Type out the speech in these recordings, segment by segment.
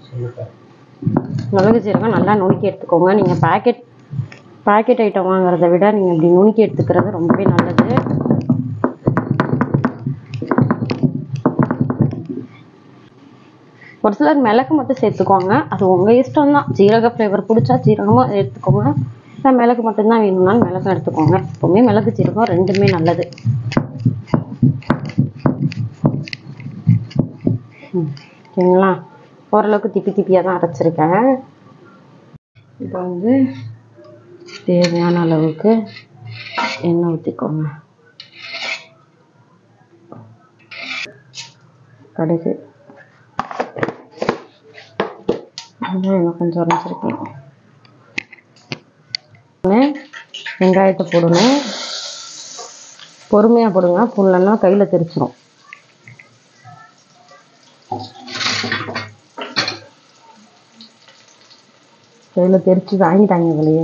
மிளகு சீரகம் நல்லா நுணுக்கி எடுத்துக்கோங்க நீங்கள் பேக்கெட் பேக்கெட் ஐட்டம் வாங்குறத விட நீங்கள் இப்படி நுணுக்கி எடுத்துக்கிறது ரொம்பவே நல்லது ஒரு சிலர் மிளகு மட்டும் சேர்த்துக்குவாங்க அது உங்கள் இஷ்டம் தான் ஜீரக ஃப்ளேவர் பிடிச்சா ஜீரகமும் எடுத்துக்கோங்க இல்லை மிளகு மட்டும்தான் வேணும்னாலும் மிளகும் எடுத்துக்கோங்க எப்போவுமே மிளகு ஜீரகம் ரெண்டுமே நல்லது ம், சரிங்களா ஓரளவுக்கு திப்பி திப்பியாக தான் அரைச்சிருக்கேன் இப்போ வந்து தேவையான அளவுக்கு எண்ணெய் ஊற்றிக்கோங்க கடுகு வெங்காயம் கொஞ்சம் அரைச்சிருக்கேன் வெங்காயத்தை போடணும் பொறுமையாக போடுங்க புல்லன்னா கையில் தெரிச்சிரும் கையில் தெரிச்சு வாங்கிட்டாங்க வெளியே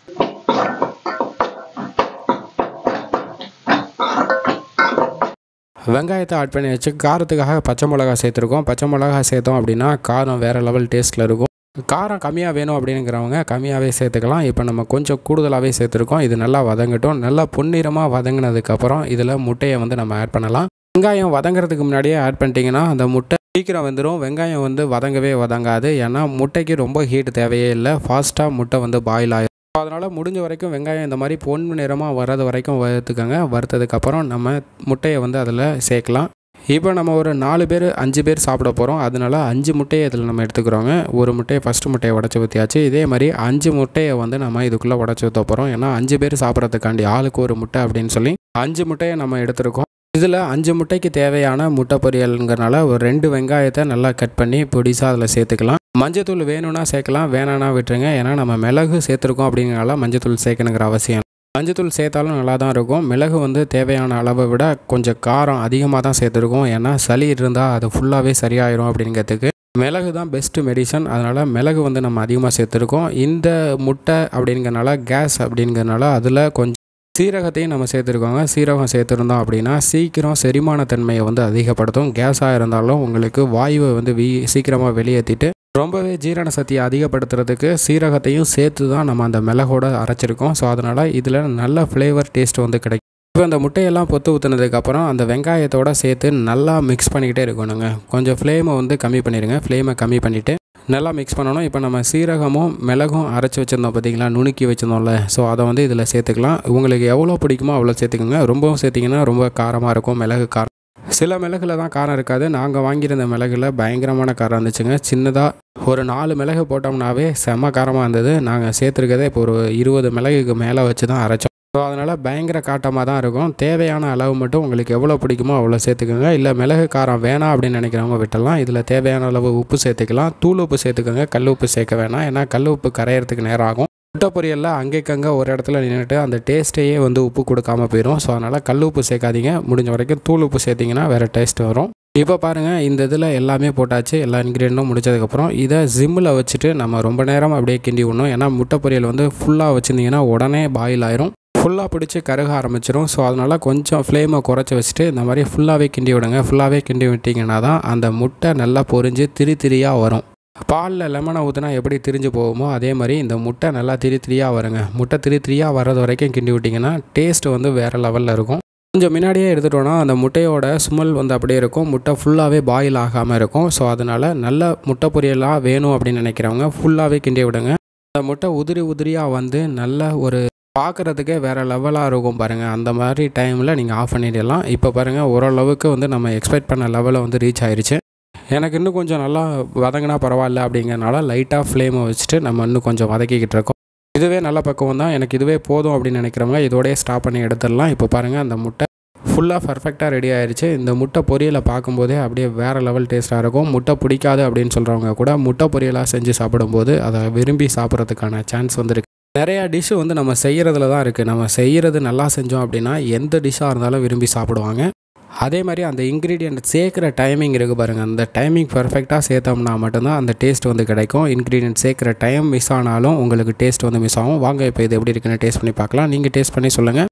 வெங்காயத்தை ஆட் பண்ணி வச்சு காரத்துக்காக பச்சை மிளகா சேர்த்துருக்கோம் பச்சை மிளகா சேர்த்தோம் அப்படின்னா காரம் வேறு லெவல் டேஸ்ட்டில் இருக்கும் காரம் கம்மியாக வேணும் அப்படிங்கிறவங்க கம்மியாகவே சேர்த்துக்கலாம் இப்போ நம்ம கொஞ்சம் கூடுதலாகவே சேர்த்துருக்கோம் இது நல்லா வதங்கட்டும் நல்லா பொன்னிறமாக வதங்கினதுக்கப்புறம் இதில் முட்டையை வந்து நம்ம ஆட் பண்ணலாம் வெங்காயம் வதங்குறதுக்கு முன்னாடியே ஆட் பண்ணிட்டீங்கன்னா அந்த முட்டை சீக்கிரம் வந்துடும் வெங்காயம் வந்து வதங்கவே வதங்காது ஏன்னா முட்டைக்கு ரொம்ப ஹீட் தேவையே இல்லை ஃபாஸ்ட்டாக முட்டை வந்து பாயில் ஆயிடும் அதனால் முடிஞ்ச வரைக்கும் வெங்காயம் இந்த மாதிரி பொன் நிறமாக வர்றது வரைக்கும் வறுத்துக்கோங்க வறுத்ததுக்கப்புறம் நம்ம முட்டையை வந்து அதில் சேர்க்கலாம் இப்போ நம்ம ஒரு நாலு பேர் அஞ்சு பேர் சாப்பிட போகிறோம் அதனால அஞ்சு முட்டையை இதில் நம்ம எடுத்துக்கிறோங்க ஒரு முட்டையை ஃபஸ்ட்டு முட்டையை உடச்சி ஊற்றியாச்சு இதே மாதிரி அஞ்சு முட்டையை வந்து நம்ம இதுக்குள்ளே உடச்சி ஊற்ற போகிறோம் ஏன்னா அஞ்சு பேர் சாப்பிட்றதுக்காண்டி ஆளுக்கு ஒரு முட்டை அப்படின்னு சொல்லி அஞ்சு முட்டையை நம்ம எடுத்திருக்கோம் இதில் அஞ்சு முட்டைக்கு தேவையான முட்டை பொரியலுங்கிறனால ஒரு ரெண்டு வெங்காயத்தை நல்லா கட் பண்ணி பொடிசாக அதில் சேர்த்துக்கலாம் மஞ்சத்தூள் வேணும்னா சேர்க்கலாம் வேணான்னா விட்டுருங்க ஏன்னா நம்ம மிளகு சேர்த்துருக்கோம் அப்படிங்கிறனால மஞ்சத்தூள் சேர்க்கணுங்கிற அவசியம் இல்லை. மஞ்சத்தூள் சேர்த்தாலும் நல்லா தான் இருக்கும் மிளகு வந்து தேவையான அளவை விட கொஞ்சம் காரம் அதிகமாக தான் சேர்த்துருக்கோம் ஏன்னா சளி இருந்தால் அது ஃபுல்லாகவே சரியாயிரும் அப்படிங்கிறதுக்கு மிளகு தான் பெஸ்ட்டு மெடிசன் அதனால் மிளகு வந்து நம்ம அதிகமாக சேர்த்துருக்கோம் இந்த முட்டை அப்படிங்கிறனால கேஸ் அப்படிங்கிறனால அதில் கொஞ்சம் சீரகத்தையும் நம்ம சேர்த்துருக்கோங்க சீரகம் சேர்த்துருந்தோம் அப்படின்னா சீக்கிரம் செரிமான தன்மையை வந்து அதிகப்படுத்தும் கேஸாக இருந்தாலும் உங்களுக்கு வாயுவை வந்து வீ சீக்கிரமாக வெளியேற்றிட்டு ரொம்பவே ஜீரண சக்தியை அதிகப்படுத்துறதுக்கு சீரகத்தையும் சேர்த்து தான் நம்ம அந்த மிளகோட அரைச்சிருக்கோம் ஸோ அதனால் இதில் நல்ல ஃப்ளேவர் டேஸ்ட் வந்து கிடைக்கும் இப்போ அந்த முட்டையெல்லாம் பொத்து ஊற்றுனதுக்கப்புறம் அந்த வெங்காயத்தோட சேர்த்து நல்லா மிக்ஸ் பண்ணிக்கிட்டே இருக்கணுங்க கொஞ்சம் ஃப்ளேமை வந்து கம்மி பண்ணிடுங்க ஃப்ளேமை கம்மி பண்ணிவிட்டு நல்லா மிக்ஸ் பண்ணணும் இப்போ நம்ம சீரகமும் மிளகும் அரைச்சி வச்சுருந்தோம் பார்த்தீங்களா நுணுக்கி வச்சுருந்தோம்ல ஸோ அதை வந்து இதில் சேர்த்துக்கலாம் உங்களுக்கு எவ்வளோ பிடிக்குமோ அவ்வளோ சேர்த்துக்கோங்க ரொம்பவும் சேர்த்திங்கன்னா ரொம்ப காரமாக இருக்கும் மிளகு காரம் சில மிளகுல தான் காரம் இருக்காது நாங்கள் வாங்கியிருந்த மிளகுல பயங்கரமான காரம் இருந்துச்சுங்க சின்னதாக ஒரு நாலு மிளகு போட்டோம்னாவே செம்ம காரமாக இருந்தது நாங்கள் சேர்த்துருக்கதே இப்போ ஒரு இருபது மிளகுக்கு மேலே வச்சு தான் அரைச்சோம் ஸோ அதனால் பயங்கர காட்டமாக தான் இருக்கும் தேவையான அளவு மட்டும் உங்களுக்கு எவ்வளோ பிடிக்குமோ அவ்வளோ சேர்த்துக்கோங்க இல்லை மிளகு காரம் வேணாம் அப்படின்னு நினைக்கிறவங்க விட்டுடலாம் இதில் தேவையான அளவு உப்பு சேர்த்துக்கலாம் தூள் உப்பு சேர்த்துக்கோங்க கல் உப்பு சேர்க்க வேணாம் ஏன்னா கல் உப்பு கரையிறதுக்கு நேரம் ஆகும் முட்டை பொரியலில் அங்கேக்கங்கே ஒரு இடத்துல நின்றுட்டு அந்த டேஸ்ட்டையே வந்து உப்பு கொடுக்காம போயிடும் ஸோ அதனால் கல் உப்பு சேர்க்காதீங்க முடிஞ்ச வரைக்கும் தூள் உப்பு சேர்த்திங்கன்னா வேறு டேஸ்ட் வரும் இப்போ பாருங்கள் இந்த இதில் எல்லாமே போட்டாச்சு எல்லா இன்க்ரீடியண்ட்டும் முடிச்சதுக்கப்புறம் இதை ஜிம்மில் வச்சுட்டு நம்ம ரொம்ப நேரம் அப்படியே கிண்டி விடணும் ஏன்னா முட்டை பொரியல் வந்து ஃபுல்லாக வச்சுருந்தீங்கன்னா உடனே பாயில் ஆயிரும் ஃபுல்லாக பிடிச்சி கருக ஆரம்பிச்சிடும் ஸோ அதனால் கொஞ்சம் ஃப்ளேமை குறைச்சி வச்சுட்டு இந்த மாதிரி ஃபுல்லாகவே கிண்டி விடுங்க ஃபுல்லாகவே கிண்டி விட்டிங்கன்னா தான் அந்த முட்டை நல்லா பொரிஞ்சு திரி திரியாக வரும் பாலில் லெமனை ஊற்றினா எப்படி திரிஞ்சு போகுமோ அதே மாதிரி இந்த முட்டை நல்லா திரி திரியாக வருங்க முட்டை திரி திரியாக வர்றது வரைக்கும் கிண்டி விட்டிங்கன்னா டேஸ்ட் வந்து வேறு லெவலில் இருக்கும் கொஞ்சம் முன்னாடியே எடுத்துட்டோன்னா அந்த முட்டையோட ஸ்மெல் வந்து அப்படியே இருக்கும் முட்டை ஃபுல்லாகவே பாயில் ஆகாமல் இருக்கும் ஸோ அதனால் நல்ல முட்டை பொரியலாக வேணும் அப்படின்னு நினைக்கிறவங்க ஃபுல்லாகவே கிண்டி விடுங்க அந்த முட்டை உதிரி உதிரியாக வந்து நல்ல ஒரு பார்க்குறதுக்கே வேறு லெவலாக இருக்கும் பாருங்கள் அந்த மாதிரி டைமில் நீங்கள் ஆஃப் பண்ணிடலாம் இப்போ பாருங்கள் ஓரளவுக்கு வந்து நம்ம எக்ஸ்பெக்ட் பண்ண லெவலில் வந்து ரீச் ஆயிருச்சு எனக்கு இன்னும் கொஞ்சம் நல்லா வதங்கினா பரவாயில்ல அப்படிங்கிறனால லைட்டாக ஃப்ளேமை வச்சுட்டு நம்ம இன்னும் கொஞ்சம் வதக்கிக்கிட்டு இருக்கோம் இதுவே நல்ல பக்குவம் தான் எனக்கு இதுவே போதும் அப்படின்னு நினைக்கிறவங்க இதோடய ஸ்டாப் பண்ணி எடுத்துடலாம் இப்போ பாருங்கள் அந்த முட்டை ஃபுல்லாக பர்ஃபெக்டாக ரெடி ஆயிடுச்சு இந்த முட்டை பொரியலை பார்க்கும்போதே அப்படியே வேறு லெவல் டேஸ்ட்டாக இருக்கும் முட்டை பிடிக்காது அப்படின்னு சொல்கிறவங்க கூட முட்டை பொரியலாக செஞ்சு சாப்பிடும்போது அதை விரும்பி சாப்பிட்றதுக்கான சான்ஸ் வந்துருக்கு நிறையா டிஷ்ஷு வந்து நம்ம செய்கிறதுல தான் இருக்குது நம்ம செய்கிறது நல்லா செஞ்சோம் அப்படின்னா எந்த டிஷ்ஷாக இருந்தாலும் விரும்பி சாப்பிடுவாங்க அதே மாதிரி அந்த இன்க்ரீடியண்ட் சேர்க்குற டைமிங் இருக்குது பாருங்கள் அந்த டைமிங் பர்ஃபெக்டாக சேர்த்தோம்னா மட்டும்தான் அந்த டேஸ்ட் வந்து கிடைக்கும் இன்க்ரீடியன்ட் சேர்க்குற டைம் மிஸ் ஆனாலும் உங்களுக்கு டேஸ்ட் வந்து மிஸ் ஆகும் வாங்க இப்போ இது எப்படி இருக்குன்னு டேஸ்ட் பண்ணி பார்க்கலாம் நீங்கள் டேஸ்ட் பண்ணி சொல்லுங்கள்